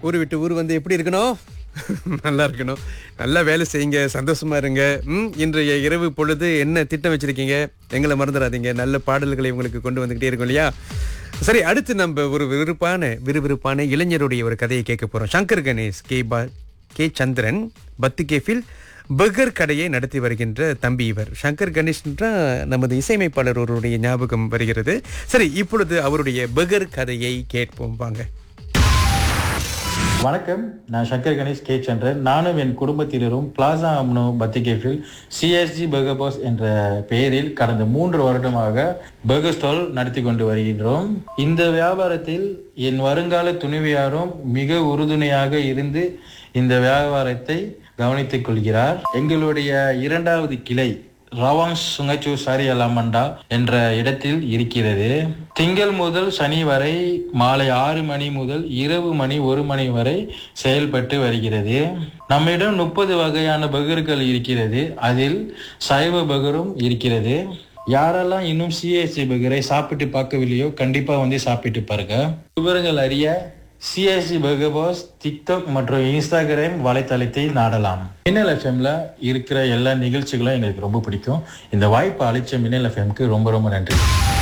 ஊர் விட்டு ஊர் வந்து எப்படி இருக்கணும் நல்லா இருக்கணும் நல்லா வேலை செய்யுங்க சந்தோஷமா இருங்க ம் இன்றைய இரவு பொழுது என்ன திட்டம் வச்சிருக்கீங்க எங்களை மறந்துடாதீங்க நல்ல பாடல்களை உங்களுக்கு கொண்டு வந்துகிட்டே இருக்கும் இல்லையா சரி அடுத்து நம்ம ஒரு விறுவிறுப்பான விறுவிறுப்பான இளைஞருடைய ஒரு கதையை கேட்க போறோம் சங்கர் கணேஷ் கே பா கே சந்திரன் பத்து கேஃபில் பர்கர் கடையை நடத்தி வருகின்ற தம்பி இவர் சங்கர் கணேஷ்ன்றா நமது இசையமைப்பாளர் ஒருவருடைய ஞாபகம் வருகிறது சரி இப்பொழுது அவருடைய பர்கர் கதையை கேட்போம் வாங்க வணக்கம் நான் சங்கர் கணேஷ் கே சந்திரன் நானும் என் குடும்பத்தினரும் பிளாசா அம்னோ பத்திகேஃபில் சிஎஸ்ஜி பர்கர் பாஸ் என்ற பெயரில் கடந்த மூன்று வருடமாக பர்கர் ஸ்டால் நடத்தி கொண்டு வருகின்றோம் இந்த வியாபாரத்தில் என் வருங்கால துணைவியாரும் மிக உறுதுணையாக இருந்து இந்த வியாபாரத்தை கவனித்துக் கொள்கிறார் எங்களுடைய இரண்டாவது கிளை ரவாங் சுங்கச்சு சாரி அலாமண்டா என்ற இடத்தில் இருக்கிறது திங்கள் முதல் சனி வரை மாலை ஆறு மணி முதல் இரவு மணி ஒரு மணி வரை செயல்பட்டு வருகிறது நம்மிடம் முப்பது வகையான பகர்கள் இருக்கிறது அதில் சைவ பகரும் இருக்கிறது யாரெல்லாம் இன்னும் சிஎஸ்சி பகரை சாப்பிட்டு பார்க்கவில்லையோ கண்டிப்பா வந்து சாப்பிட்டு பாருங்க விவரங்கள் அறிய சிஎஸ்சி பர்கர் பாஸ் டிக்டாக் மற்றும் இன்ஸ்டாகிராம் வலைத்தளத்தை நாடலாம் மின்னல் எஃப்எம்ல இருக்கிற எல்லா நிகழ்ச்சிகளும் எங்களுக்கு ரொம்ப பிடிக்கும் இந்த வாய்ப்பு அளிச்ச மின்னல் எஃப்எம்க்கு ரொம்ப ரொம்ப நன்றி